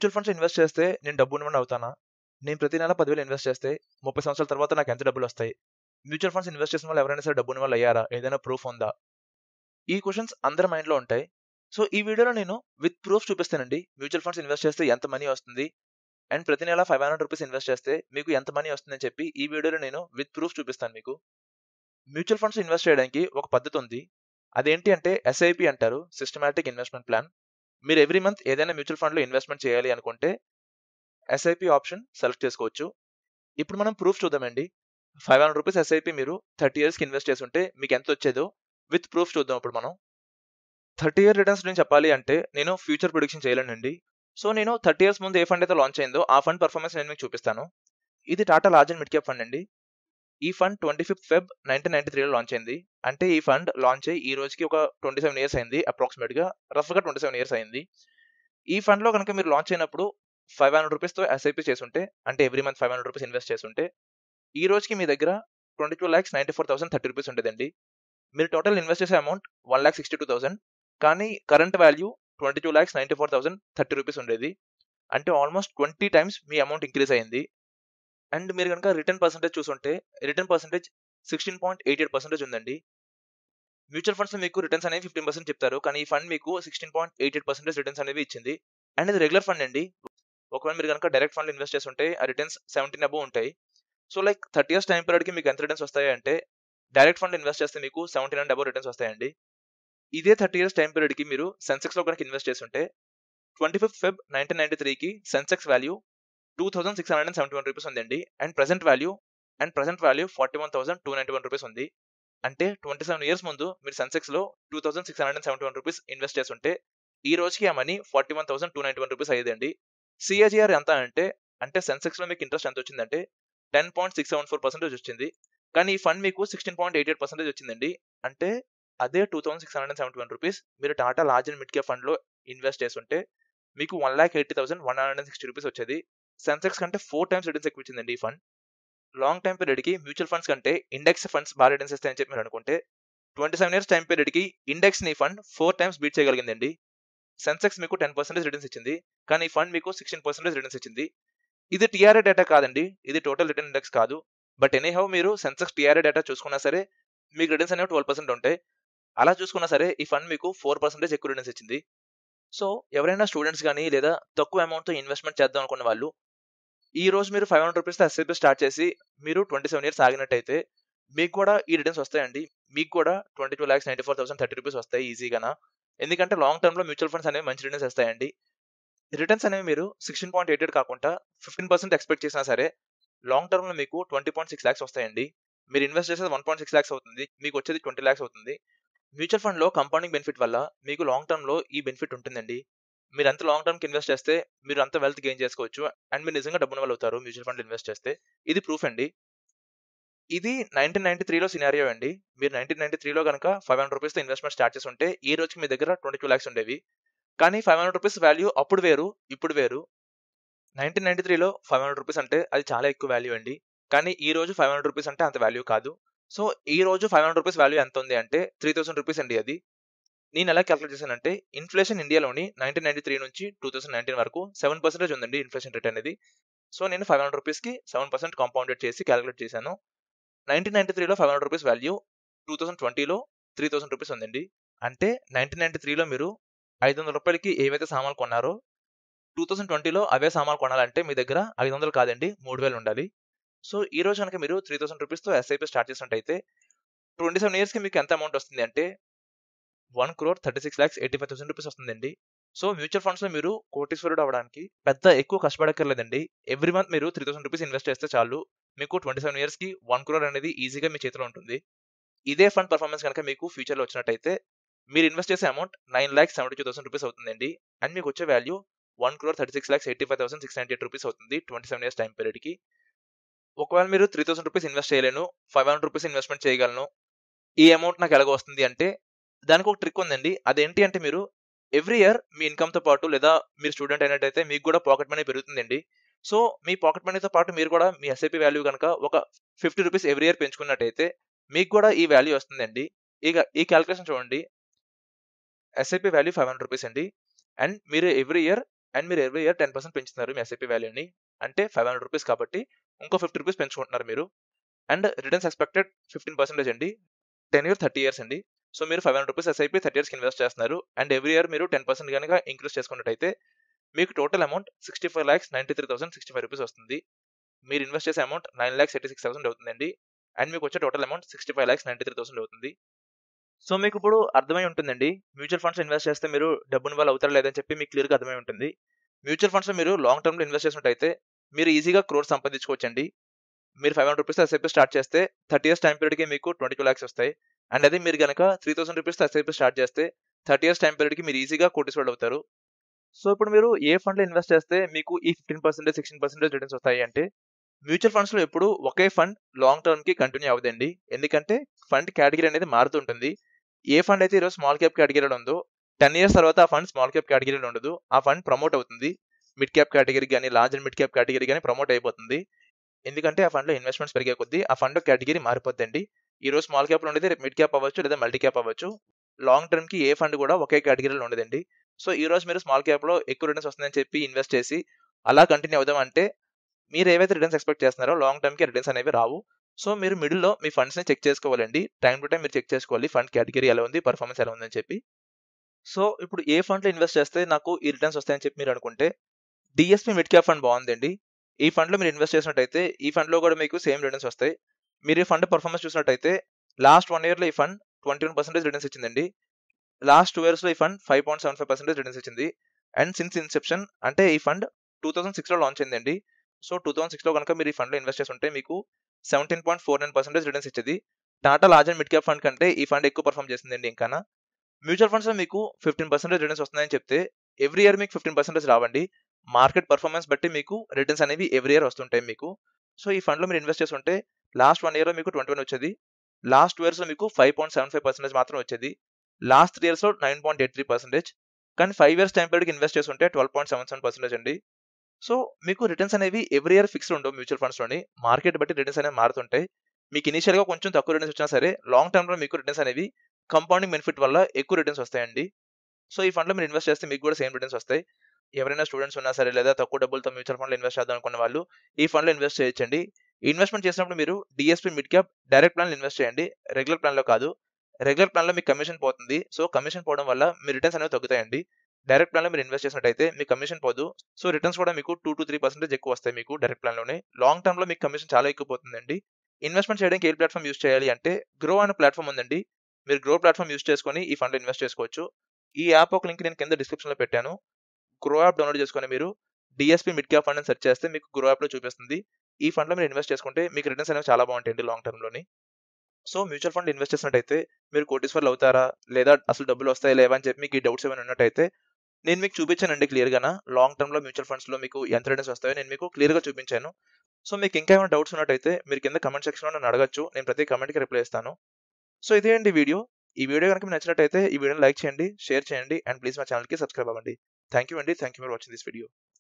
mutual funds invest చేస్తే నేను డబ్బు ఉన్నవాడిని అవుతానా నేను ప్రతి నెల పదివేలు ఇన్వెస్ట్ చేస్తే ముప్పై సంవత్సరాల తర్వాత నాకు ఎంత డబ్బులు వస్తాయి మ్యూచువల్ ఫండ్స్ ఇన్వెస్ట్ చేసిన వాళ్ళు ఎవరైనా సరే డబ్బు ఉన్న వాళ్ళు అయ్యారా ఏదైనా ప్రూఫ్ ఉందా ఈ క్వశ్చన్స్ అందరి మైండ్లో ఉంటాయి సో ఈ వీడియోలో నేను విత్ ప్రూఫ్ చూపిస్తానండి మ్యూచువల్ ఫండ్స్ ఇన్వెస్ట్ చేస్తే ఎంత మనీ వస్తుంది అండ్ ప్రతి నెల ఫైవ్ హండ్రెడ్ రూపీస్ ఇన్వెస్ట్ చేస్తే మీకు ఎంత మనీ వస్తుందని చెప్పి ఈ వీడియోలో నేను విత్ ప్రూఫ్ చూపిస్తాను మీకు మ్యూచువల్ ఫండ్స్ ఇన్వెస్ట్ చేయడానికి ఒక పద్ధతి ఉంది అదేంటి అంటే ఎస్ఐపి అంటారు సిస్టమాటిక్ ఇన్వెస్ట్మెంట్ ప్లాన్ మీరు ఎవ్రీ మంత్ ఏదైనా మ్యూచువల్ ఫండ్లో ఇన్వెస్ట్మెంట్ చేయాలి అనుకుంటే ఎస్ఐపి ఆప్షన్ సెలెక్ట్ చేసుకోవచ్చు ఇప్పుడు మనం ప్రూఫ్ చూద్దామండి ఫైవ్ హండ్రెడ్ రూపీస్ ఎస్ఐపి మీరు థర్టీ ఇయర్స్కి ఇన్వెస్ట్ చేస్తుంటే మీకు ఎంత వచ్చేదో విత్ ప్రూఫ్ చూద్దాం ఇప్పుడు మనం థర్టీ ఇయర్ రిటర్న్స్ నేను చెప్పాలి అంటే నేను ఫ్యూచర్ ప్రొడిక్షన్ చేయలేనండి సో నేను థర్టీ ఇయర్స్ ముందు ఏ ఫండ్ అయితే లాంచ్ అయిందో ఆ ఫండ్ పర్ఫార్మెన్స్ నేను మీకు చూపిస్తాను ఇది Tata large and mid cap fund అండి ఈ fund twenty fifth Feb nineteen ninety త్రీలో లాంచ్ అయింది అంటే ఈ ఫండ్ లాంచ్ అయ్యి ఈ రోజుకి ఒక ట్వంటీ సెవెన్ ఇయర్స్ అయింది అప్రాక్సిమేట్గా రఫ్గా ట్వంటీ సెవెన్ ఇయర్స్ అయింది ఈ ఫండ్లో కనుక మీరు లాంచ్ అయినప్పుడు ఫైవ్ హండ్రెడ్ రూపీస్తో ఎస్ఐపి చేస్తుంటే అంటే every month five hundred rupees invest చేస్తుంటే ఈ రోజుకి మీ దగ్గర twenty two lakhs ninety four thousand thirty rupees ఉంటుందండి మీరు టోటల్ ఇన్వెస్ట్ చేసే amount one lakh sixty two thousand కానీ current value twenty two lakhs ninety four thousand thirty rupees ఉండేది అంటే ఆల్మోస్ట్ ట్వంటీ టైమ్స్ మీ అమౌంట్ ఇంక్రీజ్ అయింది అండ్ మీరు కనుక రిటర్న్ పర్సంటేజ్ చూసుంటే return percentage sixteen point eight eight percentage ఉందండి మ్యూచువల్ ఫండ్స్ మీకు రిటర్న్స్ అనేవి ఫిఫ్టీన్ పర్సెంట్ చెప్తారు కానీ ఈ ఫండ్ మీకు sixteen point eight eight percentage returns అనేవి ఇచ్చింది అండ్ ఇది రెగ్యులర్ ఫండ్ అండి ఒకవేళ మీరు కనుక డైరెక్ట్ ఫండ్ ఇన్వెస్ట్ చేస్తుంటే ఆ రిటర్న్స్ సెవెంటీన్ అబో ఉంటాయి so like thirty years time పీరియడ్కి మీకు ఎంత రిటర్న్స్ వస్తాయి అంటే డైరెక్ట్ ఫండ్ ఇన్వెస్ట్ చేస్తే మీకు సెవెంటీన్ అండ్ అబో రిటర్న్స్ వస్తాయండి ఇదే థర్టీ ఇయర్స్ టైం పీరియడ్కి మీరు సెన్సెక్స్లో కనుక ఇన్వెస్ట్ చేస్తుంటే twenty fifth Feb nineteen ninety త్రీకి Sensex value two thousand six hundred and seventy one rupees ఉందండి and present value and present value forty one thousand two ninety one rupees ఉంది అంటే twenty seven years ముందు మీరు సెన్సెక్స్లో two thousand six hundred and seventy one rupees invest చేస్తుంటే ఈ రోజుకి ఆ money forty one thousand two ninety one rupees అయ్యేదండి సిఏజిఆర్ ఎంత అంటే అంటే సెన్సెక్స్లో మీకు ఇంట్రెస్ట్ ఎంత వచ్చిందంటే ten point six seven four percentage వచ్చింది కానీ ఈ ఫండ్ మీకు sixteen point eight eight percentage వచ్చిందండి అంటే అదే two thousand six hundred seventy one rupees మీరు Tata large and mid cap ఫండ్లో ఇన్వెస్ట్ చేస్తుంటే మీకు one lakh eighty thousand one hundred and sixty rupees వచ్చేది సెన్సెక్స్ కంటే ఫోర్ టైమ్స్ రిటర్న్స్ ఎక్కువ ఇచ్చిందండి ఈ ఫండ్ లాంగ్ టైం పీరియడ్కి మ్యూచువల్ ఫండ్స్ కంటే ఇండెక్స్ ఫండ్స్ బాగా రిటర్న్స్ ఇస్తాయని చెప్పి మీరు అనుకుంటే ట్వంటీ సెవెన్ ఇయర్స్ టైం పీరియడ్కి ఇండెక్స్ ని ఫండ్ ఫోర్ టైమ్స్ బీట్ చేయగలిగిందండి సెన్సెక్స్ మీకు టెన్ పర్సెంటేజ్ రిటర్న్స్ ఇచ్చింది కానీ ఈ ఫండ్ మీకు సిక్స్టీన్ పర్సెంటేజ్ రిటర్న్స్ ఇచ్చింది ఇది టీఆర్ఏ డేటా కాదండి ఇది టోటల్ రిటర్న్ ఇండెక్స్ కాదు బట్ ఎనీహౌ మీరు సెన్సెక్స్ టీఆర్ఏ డేటా చూసుకున్నా సరే మీకు రిటర్న్స్ అనేవి ట్వెల్వ్ పర్సెంట్ ఉంటాయి అలా చూసుకున్నా సరే ఈ ఫండ్ మీకు ఫోర్ పర్సెంటేజ్ ఎక్కువ రిటర్న్స్ ఇచ్చింది సో ఎవరైనా స్టూడెంట్స్ కానీ లేదా తక్కువ అమౌంట్తో ఇన్వెస్ట్మెంట్ చేద్దాం అనుకున్న వాళ్ళు ఈ రోజు మీరు five hundred rupees SIP start చేసి మీరు ట్వంటీ సెవెన్ ఇయర్స్ ఆగినట్టయితే మీకు కూడా ఈ రిటర్న్స్ వస్తాయండి మీకు కూడా twenty two lakhs ninety four thousand thirty rupees వస్తాయి ఈజీగానా ఎందుకంటే లాంగ్ టర్మ్లో మ్యూచువల్ ఫండ్స్ అనేవి మంచి రిటర్న్స్ వస్తాయండి రిటర్న్స్ అనేవి మీరు సిక్స్టీన్ పాయింట్ ఎయిట్ ఎయిట్ కాకుండా ఫిఫ్టీన్ పర్సెంట్ ఎక్స్పెక్ట్ చేసినా సరే లాంగ్ టర్మ్లో మీకు ట్వంటీ పాయింట్ సిక్స్ ల్యాక్స్ వస్తాయండి మీరు ఇన్వెస్ట్ చేసేది వన్ పాయింట్ సిక్స్ ల్యాక్స్ అవుతుంది మీకు వచ్చేది ట్వంటీ ల్యాక్స్ అవుతుంది మ్యూచువల్ ఫండ్లో కంపౌండింగ్ బెనిఫిట్ వల్ల మీకు లాంగ్ టర్మ్లో ఈ బెనిఫిట్ ఉంటుందండి మీరు ఎంత లాంగ్ టర్మ్కి ఇన్వెస్ట్ చేస్తే మీరు అంత వెల్త్ గెయిన్ చేసుకోవచ్చు అండ్ మీరు నిజంగా డబ్బున వాళ్ళు అవుతారు మ్యూచువల్ ఫండ్ ఇన్వెస్ట్ చేస్తే ఇది ప్రూఫ్ అండి ఇది నైన్టీన్ నైన్టీ త్రీలో సినారియో అండి మీరు నైన్టీన్ నైన్టీ త్రీలో కనుక ఫైవ్ హండ్రెడ్ రూపీస్తో ఇన్వెస్ట్మెంట్ స్టార్ట్ చేసి ఉంటే ఈ రోజుకి మీ దగ్గర ట్వంటీ టూ ల్యాక్స్ ఉండేవి కానీ ఫైవ్ హండ్రెడ్ రూపీస్ వాల్యూ అప్పుడు వేరు ఇప్పుడు వేరు నైన్టీన్ నైన్టీ త్రీలో ఫైవ్ హండ్రెడ్ రూపీస్ అంటే అది చాలా ఎక్కువ వాల్యూ అండి కానీ ఈ రోజు ఫైవ్ హండ్రెడ్ రూపీస్ అంటే అంత వాల్యూ కాదు సో ఈ రోజు ఫైవ్ హండ్రెడ్ రూపీస్ వాల్యూ ఎంత ఉంది అంటే త్రీ థౌసండ్ రూపీస్ అండి అది నేను ఎలా క్యాలిక్యులేట్ చేశానంటే ఇన్ఫ్లేషన్ ఇండియాలోని నైన్టీన్ నైన్టీ త్రీ నుంచి టూ థౌసండ్ నైన్టీన్ వరకు సెవెన్ పర్సెంటేజ్ ఉందండి ఇన్ఫ్లేషన్ రేట్ అనేది సో నేను ఫైవ్ హండ్రెడ్ రూపీస్కి సెవెన్ పర్సెంట్ కాంపౌండెడ్ చేసి క్యాలిక్యులేట్ చేశాను నైన్టీన్ నైన్టీ త్రీలో five hundred rupees value two thousand ట్వంటీలో త్రీ థౌసండ్ రూపీస్ ఉందండి అంటే నైన్టీన్ నైన్టీ త్రీలో మీరు ఐదు వందల రూపాయలకి ఏవైతే సామాన్లు కొన్నారో టూ థౌసండ్ ట్వంటీలో అవే సామాన్లు కొనాలంటే మీ దగ్గర ఐదు వందలు కాదండి మూడు వేలు ఉండాలి సో ఈ రోజు కనుక మీరు త్రీ థౌసండ్ రూపీస్తో ఎస్ఐపి స్టార్ట్ చేసినట్టయితే ట్వంటీ సెవెన్ ఇయర్స్కి మీకు ఎంత అమౌంట్ వస్తుంది అంటే one crore thirty six lakhs eighty five thousand rupees వస్తుందండి సో మ్యూచువల్ ఫండ్స్లో మీరు కోటీశ్వరుడు అవ్వడానికి పెద్ద ఎక్కువ కష్టపడక్కర్లేదండి ఎవ్రీ మంత్ మీరు త్రీ థౌసండ్ రూపీస్ ఇన్వెస్ట్ చేస్తే చాలు మీకు ట్వంటీ సెవెన్ ఇయర్స్కి వన్ క్రోర్ అనేది ఈజీగా మీ చేతిలో ఉంటుంది ఇదే ఫండ్ పర్ఫార్మెన్స్ కనుక మీకు ఫ్యూచర్లో వచ్చినట్టయితే మీరు ఇన్వెస్ట్ చేసే amount nine lakhs seventy two thousand rupees అవుతుందండి అండ్ మీకు వచ్చే value one crore thirty six lakhs eighty five thousand six ninety eight rupees అవుతుంది ట్వంటీ సెవెన్ ఇయర్స్ టైం పీరియడ్కి ఒకవేళ మీరు త్రీ థౌసండ్ రూపీస్ ఇన్వెస్ట్ చేయలేను ఫైవ్ హండ్రెడ్ రూపీస్ ఇన్వెస్ట్మెంట్ చేయగలను ఈ అమౌంట్ నాకు ఎలాగ వస్తుంది అంటే దానికి ఒక ట్రిక్ ఉందండి అదేంటి అంటే మీరు ఎవ్రీ ఇయర్ మీ ఇన్కమ్తో పాటు లేదా మీరు స్టూడెంట్ అయినట్టయితే మీకు కూడా పాకెట్ మనీ పెరుగుతుందండి సో మీ పాకెట్ మనీతో పాటు మీరు కూడా మీ ఎస్ఐపి వాల్యూ కనుక ఒక ఫిఫ్టీ రూపీస్ ఎవ్రీ ఇయర్ పెంచుకున్నట్టయితే మీకు కూడా ఈ వాల్యూ వస్తుందండి ఇక ఈ క్యాలిక్యులేషన్ చూడండి SIP value five hundred rupees అండి అండ్ మీరు ఎవ్రీ ఇయర్ అండ్ మీరు ఎవ్రీ ఇయర్ టెన్ పర్సెంట్ పెంచుతున్నారు మీ ఎస్ఐపి వాల్యూని అంటే ఫైవ్ హండ్రెడ్ రూపీస్ కాబట్టి ఇంకో ఫిఫ్టీ రూపీస్ పెంచుకుంటున్నారు మీరు and returns expected fifteen percentage అండి టెన్ ఇయర్ థర్టీ ఇయర్స్ అండి సో మీరు five hundred rupees SIP thirty ఇయర్స్కి ఇన్వెస్ట్ చేస్తున్నారు అండ్ ఎవ్రీ ఇయర్ మీరు టెన్ పర్సెంట్ కనుక ఇంక్రీస్ చేసుకున్నట్టయితే మీకు total amount sixty five lakhs ninety three thousand sixty five rupees వస్తుంది మీరు ఇన్వెస్ట్ చేసే amount nine lakhs eighty six thousand అవుతుందండి అండ్ మీకు వచ్చే total amount sixty five lakhs ninety three thousand అవుతుంది సో మీకు ఇప్పుడు అర్థమై ఉంటుందండి మ్యూచువల్ ఫండ్స్ ఇన్వెస్ట్ చేస్తే మీరు డబ్బుని వాళ్ళు అవుతారా లేదని చెప్పి మీకు క్లియర్గా అర్థమై ఉంటుంది మ్యూచువల్ ఫండ్స్లో మీరు లాంగ్ టర్మ్లో ఇన్వెస్ట్ చేసినట్టయితే మీరు ఈజీగా క్రోర్ సంపాదించుకోవచ్చండి మీరు five hundred rupees SIP start చేస్తే థర్టీ ఇయర్స్ టైం పీరియడ్కి మీకు ట్వంటీ టూ ల్యాక్స్ వస్తాయి అండ్ అదే మీరు కనుక three thousand rupees SIP start చేస్తే థర్టీ ఇయర్స్ టైం పీరియడ్కి మీరు ఈజీగా కోటీశ్వరుడు అవుతారు సో ఇప్పుడు మీరు ఏ ఫండ్లో ఇన్వెస్ట్ చేస్తే మీకు ఈ fifteen percentage sixteen percentage returns వస్తాయి అంటే మ్యూచువల్ ఫండ్స్లో ఎప్పుడు ఒకే ఫండ్ లాంగ్ టర్మ్కి కంటిన్యూ అవ్వదండి ఎందుకంటే ఫండ్ కేటగిరీ అనేది మారుతుంటుంది ఏ ఫండ్ అయితే ఈరోజు స్మాల్ క్యాప్ కేటగిరీలో ఉందో టెన్ ఇయర్స్ తర్వాత ఆ ఫండ్ స్మాల్ క్యాప్ కేటగిరీలో ఉండదు ఆ ఫండ్ ప్రమోట్ అవుతుంది మిడ్ క్యాప్ కేటగిరీ కానీ large and mid cap category కానీ ప్రమోట్ అయిపోతుంది ఎందుకంటే ఆ ఫండ్లో ఇన్వెస్ట్మెంట్స్ పెరిగే కొద్దీ ఆ ఫండ్ కేటగిరీ మారిపోద్దండి ఈ రోజు స్మాల్ క్యాప్లో ఉండేది రేపు మిడ్ క్యాప్ అవ్వచ్చు లేదా మల్టీ క్యాప్ అవ్వచ్చు లాంగ్ టర్మ్కి ఏ ఫండ్ కూడా ఒకే కేటగిరీలో ఉండదండి సో ఈ రోజు మీరు స్మాల్ క్యాప్లో ఎక్కువ రిటర్న్స్ వస్తుందని చెప్పి ఇన్వెస్ట్ చేసి అలా కంటిన్యూ అవుదాం అంటే మీరు ఏవైతే రిటర్న్స్ ఎక్స్పెక్ట్ చేస్తున్నారో లాంగ్ టర్మ్కి రిటర్న్స్ అనేవి రావు సో మీరు మిడిల్లో మీ ఫండ్స్ని చెక్ చేసుకోవాలండి టైం టు టైం మీరు చెక్ చేసుకోవాలి ఫండ్ కేటగిరీ ఎలా ఉంది పర్ఫార్మెన్స్ ఎలా ఉందని చెప్పి సో ఇప్పుడు ఏ ఫండ్లో ఇన్వెస్ట్ చేస్తే నాకు ఈ రిటర్న్స్ వస్తాయని చెప్పి మీరు అనుకుంటే డిఎస్పీ మిడ్ క్యాప్ ఫండ్ బాగుందండి ఈ ఫండ్లో మీరు ఇన్వెస్ట్ చేసినట్టయితే ఈ ఫండ్లో కూడా మీకు సేమ్ రిటర్న్స్ వస్తాయి మీరు ఈ ఫండ్ పర్ఫార్మెన్స్ చూసినట్టయితే లాస్ట్ వన్ ఇయర్లో ఈ fund twenty one percentage returns ఇచ్చిందండి లాస్ట్ టూ ఇయర్స్లో ఈ fund five point seven five percentage returns ఇచ్చింది అండ్ సిన్స్ ఇన్సెప్షన్ అంటే ఈ ఫండ్ టూ థౌసండ్ సిక్స్లో లాంచ్ అయిందండి సో టూ థౌసండ్ సిక్స్లో కనుక మీరు ఈ ఫండ్లో ఇన్వెస్ట్ చేస్తుంటే మీకు seventeen point four nine percentage returns ఇచ్చేది Tata large and mid cap fund కంటే ఈ ఫండ్ ఎక్కువ పర్ఫామ్ చేసిందండి ఇంకా మ్యూచువల్ ఫండ్స్లో మీకు ఫిఫ్టీన్ పర్సెంటేజ్ రిటర్న్స్ వస్తున్నాయని చెప్తే ఎవ్రీ ఇయర్ మీకు ఫిఫ్టీన్ పర్సెంటేజ్ రావండి మార్కెట్ పర్ఫార్మెన్స్ బట్టి మీకు రిటర్న్స్ అనేవి ఎవ్రీ ఇయర్ వస్తుంటాయి మీకు సో ఈ ఫండ్లో మీరు ఇన్వెస్ట్ చేస్తుంటే లాస్ట్ వన్ ఇయర్లో మీకు ట్వంటీ వన్ వచ్చేది లాస్ట్ టూ ఇయర్స్లో మీకు five point seven five percentage మాత్రం వచ్చేది లాస్ట్ త్రీ ఇయర్స్లో nine point eight three percentage కానీ ఫైవ్ ఇయర్స్ టైం పీరియడ్కి ఇన్వెస్ట్ చేస్తుంటే twelve point seven seven percentage అండి సో మీకు రిటర్న్స్ అనేవి ఎవ్రీ ఇయర్ ఫిక్స్డ్ ఉండవు మ్యూచువల్ ఫండ్స్లోని మార్కెట్ బట్టి రిటర్న్స్ అనేవి మారుతుంటాయి మీకు ఇనిషియల్గా కొంచెం తక్కువ రిటర్న్స్ వచ్చినా సరే లాంగ్ టర్మ్లో మీకు రిటర్న్స్ అనేవి కంపౌండింగ్ బెనిఫిట్ వల్ల ఎక్కువ రిటర్న్స్ వస్తాయండి సో ఈ ఫండ్లో మీరు ఇన్వెస్ట్ చేస్తే మీకు కూడా సేమ్ రిటర్న్స్ వస్తాయి ఎవరైనా స్టూడెంట్స్ ఉన్నా సరే లేదా తక్కువ డబ్బులతో మ్యూచువల్ ఫండ్లో ఇన్వెస్ట్ చేద్దాం అనుకున్న వాళ్ళు ఈ ఫండ్లో ఇన్వెస్ట్ చేయొచ్చండి ఇన్వెస్ట్మెంట్ చేసినప్పుడు మీరు డిఎస్పీ మిడ్ క్యాప్ డైరెక్ట్ ప్లాన్లో ఇన్వెస్ట్ చేయండి రెగ్యులర్ ప్లాన్లో కాదు రెగ్యులర్ ప్లాన్లో మీకు కమిషన్ పోతుంది సో కమిషన్ పోవడం వల్ల మీ రిటర్న్స్ అనేవి తగ్గుతాయండి డైరెక్ట్ ప్లాన్లో మీరు ఇన్వెస్ట్ చేసినట్టయితే మీ కమిషన్ పోదు సో రిటర్న్స్ కూడా మీకు టూ టు త్రీ పర్సెంటేజ్ ఎక్కువ వస్తాయి మీకు డైరెక్ట్ ప్లాన్లోనే లాంగ్ టర్మ్లో మీకు కమిషన్ చాలా ఎక్కువ పోతుందండి ఇన్వెస్ట్మెంట్ చేయడానికి ఏ ప్లాట్ఫామ్ యూస్ చేయాలి అంటే గ్రో అనే ప్లాట్ఫామ్ ఉందండి మీరు గ్రో ప్లాట్ఫామ్ యూస్ చేసుకొని ఈ ఫండ్లో ఇన్వెస్ట్ చేసుకోవచ్చు ఈ యాప్ ఒక లింక్ నేను కింద డిస్క్రిప్షన్లో పెట్టాను గ్రో యాప్ డౌన్లోడ్ చేసుకొని మీరు డిఎస్పీ మిడ్ క్యాప్ ఫండ్ అని సెర్చ్ చేస్తే మీకు గ్రో యాప్లో చూపిస్తుంది ఈ ఫండ్లో మీరు ఇన్వెస్ట్ చేసుకుంటే మీకు రిటర్న్స్ అనేవి చాలా బాగుంటాయండి లాంగ్ టర్మ్లోని సో మ్యూచువల్ ఫండ్ ఇన్వెస్ట్ చేసినట్టయితే మీరు కోటీశ్వర్లు అవుతారా లేదా అసలు డబ్బులు వస్తాయి లేవా అని చెప్పి మీకు ఈ డౌట్స్ ఏమైనా ఉన్నట్టయితే నేను మీకు చూపించానండి క్లియర్గా లాంగ్ టర్మ్లో మ్యూచువల్ ఫండ్స్లో మీకు ఎంత రిటర్న్స్ వస్తాయో నేను మీకు క్లియర్గా చూపించాను సో మీకు ఇంకా ఏమైనా డౌట్స్ ఉన్నట్టయితే మీరు కింద కమెంట్ సెక్షన్లో నన్ను అడగచ్చు నేను ప్రతి కమెంట్కి రిప్లై ఇస్తాను సో ఇదే అండి వీడియో ఈ వీడియో కనుక మీకు నచ్చినట్టయితే ఈ వీడియోని లైక్ చేయండి షేర్ చేయండి అండ్ ప్లీజ్ మా ఛానల్కి సబ్స్క్రైబ్ అవ్వండి థ్యాంక్ యూ అండి thank you for watching this video